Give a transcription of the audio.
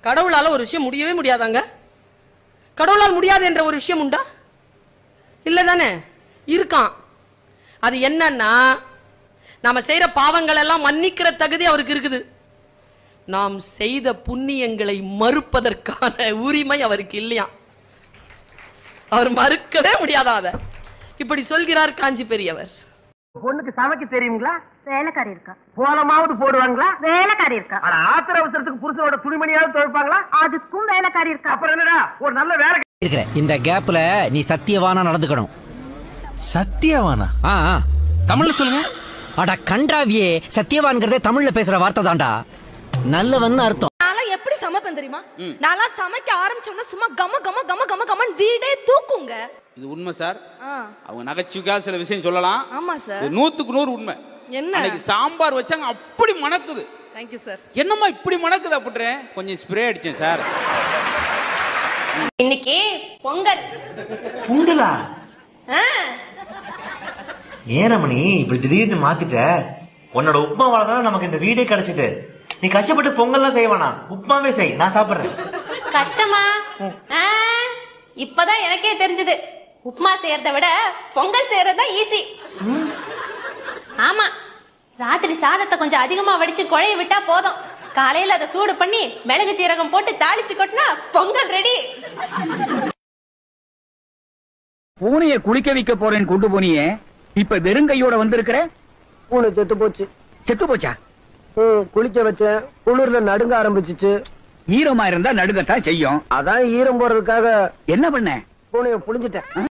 கடவுளால ஒரு விஷயம் முடியவே முடியாதாங்க கடவுளால் முடியாது என்ற ஒரு விஷயம் உண்டா இல்ல தானே இருக்கான் அது என்னன்னா நாம செய்யற பாவங்கள் எல்லாம் மன்னிக்கிற தகுதி அவருக்கு இருக்குது நாம் செய்த புண்ணியங்களை மறுப்பதற்கான உரிமை அவருக்கு இல்லையா அவர் மறுக்கவே முடியாதா அத இப்படி சொல்கிறார் காஞ்சி பெரியவர் பொண்ணுக்கு சமைக்க தெரியுங்களா வேலைக்காரி இருக்கா போலமாவது போடுவாங்களா வேலைக்காரி இருக்கா ஆனா ஆத்திர அவசரத்துக்கு புருஷனோட துணிமணியாவது துவைப்பாங்களா அதுக்கும் வேலைக்காரி இருக்கா அப்புறம் என்னடா ஒரு நல்ல வேலை இருக்கிற இந்த கேப்ல நீ சத்தியவானா நடந்துக்கணும் சத்தியவானா ஆ ஆ. தமிழ்ல சொல்லுங்க அட கன்றாவியே சத்தியவான்கிறதே தமிழ்ல பேசுற வார்த்தை தான்டா நல்லவன் அர்த்தம் நான்லாம் எப்படி சமைப்பேன் தெரியுமா நான்லாம் சமைக்க ஆரம்பிச்சோன்னா சும்மா கம கம கம கம கமன் வீடே தூக்குங்க இது உண்மை சார் ஆ, அவங்க நகைச்சுவைக்காக சில விஷயம் சொல்லலாம் ஆமா சார் இது நூத்துக்கு நூறு உண்மை என்ன அன்னைக்கு சாம்பார் வச்சாங்க அப்படி மணக்குது தேங்க்யூ சார் என்னம்மா இப்படி மணக்குது அப்படின்றேன் கொஞ்சம் ஸ்ப்ரே அடிச்சேன் சார் இன்னைக்கு பொங்கல் பொங்கலா ஆ, ஏரமணி இப்படி திடீர்னு மாத்திட்ட உன்னோட உப்மாவால தான் நமக்கு இந்த வீடே கிடைச்சது நீ கஷ்டப்பட்டு பொங்கல்லாம் செய்ய வேணாம் உப்மாவே செய் நான் சாப்பிடுறேன் கஷ்டமா ஆ, இப்பதான் எனக்கே தெரிஞ்சது உப்மா செய்யறத விட பொங்கல் செய்யறது ஈஸி ஆமா ராத்திரி சாதத்தை கொஞ்சம் அதிகமா வடிச்சு குழைய விட்டா போதும் காலையில அதை சூடு பண்ணி மிளகு சீரகம் போட்டு தாளிச்சு கொட்டினா பொங்கல் ரெடி பூனைய குளிக்க வைக்க போறேன்னு கொண்டு போனியே இப்ப வெறுங்கையோட வந்திருக்கிற பூனை செத்து போச்சு செத்து போச்சா ம், குளிக்க வச்சேன் குளிர்ல நடுங்க ஆரம்பிச்சிச்சு ஈரமா இருந்தா நடுங்கத்தான் செய்யும் அதான் ஈரம் போறதுக்காக என்ன பண்ண பூனைய புளிஞ்சிட்டேன்